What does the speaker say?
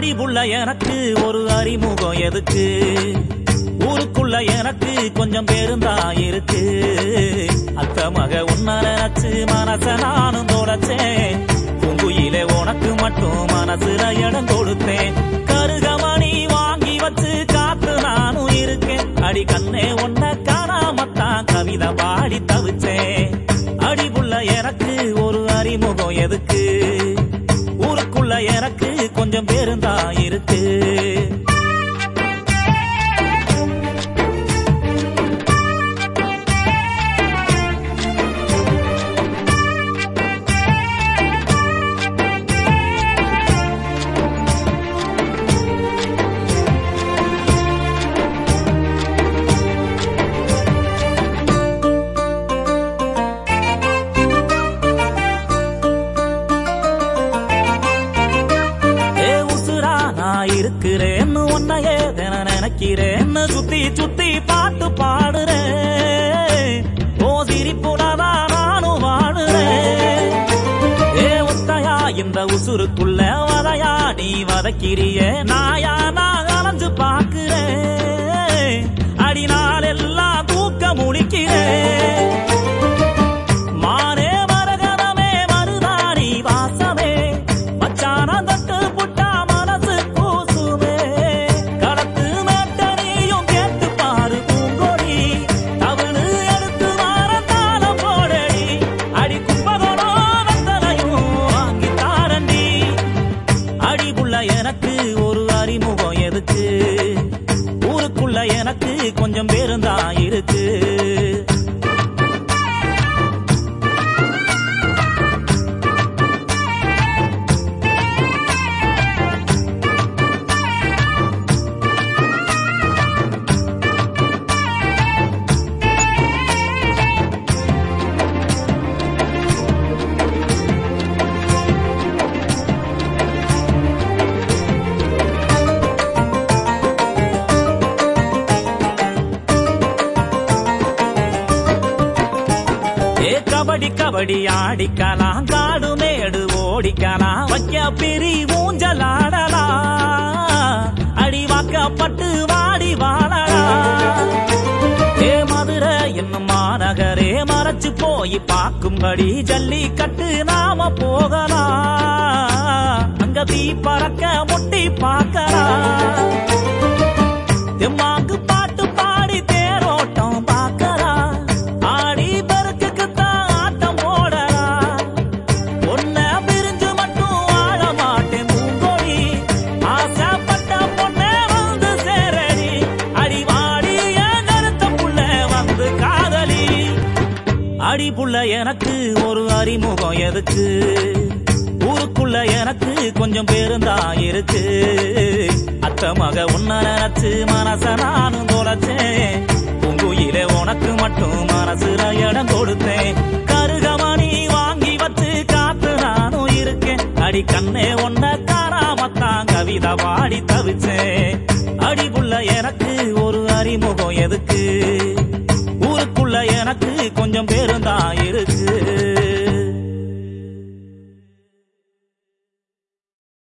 அடிபுள்ள எனக்கு ஒரு அறிமுகம் எதுக்கு ஊருக்குள்ள எனக்கு கொஞ்சம் பேருந்தா இருக்கு அத்த மக உன்ன நினைச்சு மனச நானும் தொலைச்சேன் பூங்குயிலே உனக்கு மட்டும் மனசுல இடம் கொடுத்தேன் கருகமணி வாங்கி வச்சு காத்து நானும் இருக்கேன் அடி கண்ணே உன்ன காணாமத்தான் கவிதை பாடி தவிச்சேன் அடிபுள்ள எனக்கு ஒரு அறிமுகம் எதுக்கு ஊருக்குள்ள எனக்கு கொஞ்சம் பேருந்தா இருக்கு ஏ உசுரா நான் இருக்கிறேன்னு உன்னையே தின நினைக்கிறேன்னு சுத்தி சுத்தி பாட்டு பாடுறேன் ஓ சிரிப்புலதான் நானும் வாடுறேன் ஏ ஒத்தையா இந்த உசுருக்குள்ள வதையா நீ வதக்கிறிய நாயா நான் அலைஞ்சு பாக்குறேன் அடி நாளெல்லாம் தூக்க முழிக்கிறேன் மானே மரகதமே மருதாணி வாசமே மச்சான தட்டு புட்டா மனசு கூசுமே களத்து மேட்டனையும் கேட்டு பாரு பூங்கொடி தவறு எடுத்து வார தாளம் போடடி அடி கும்பகோணோ வந்தனையும் வாங்கி தாரண்டி அடிபுள்ள எனக்கு ஒரு அறிமுகம் எதுக்கு ஊருக்குள்ள எனக்கு கொஞ்சம் பேருந்தா இருக்கு ஏ கபடி கபடி ஆடிக்கலாம் காடு மேடு ஓடிக்கலாம் வைக்க பிரி ஊஞ்சலாடலாம் அடி வாக்கப்பட்டு வாடி வாழலாம் ஏ மதுரை என்னும் மாநகரே மறைச்சு போய் பார்க்கும்படி ஜல்லிக்கட்டு நாம போகலாம் அங்க தீ பறக்க முட்டி பார்க்கலாம் தெம்மாங்கு பாட்டு பாடி தேரோட்டம் பார்க்கலாம் ஆடி பெருக்குக்கு தான் ஆட்டம் போடலாம் ஒன்ன பிரிஞ்சு மட்டும் வாழ மாட்டேன் பூங்கொடி ஆசைப்பட்ட பொண்ணே வந்து சேரடி அடி வாடி என் கருத்த புள்ள வந்து காதலி அடி புள்ள எனக்கு ஒரு அறிமுகம் எதுக்கு ஊருக்குள்ள எனக்கு கொஞ்சம் பேருந்தா இருக்கு அத்த மக உன்ன நினைச்சு மனச நானும் தொலைச்சேன் பூங்குயிலே உனக்கு மட்டும் மனசுல இடம் கொடுத்தேன் கருகமணி வாங்கி வச்சு காத்து நானும் இருக்கேன் அடி கண்ணே உன்ன காணாமத்தான் கவிதை பாடி தவிச்சேன் அடி புள்ள எனக்கு ஒரு அறிமுகம் எதுக்கு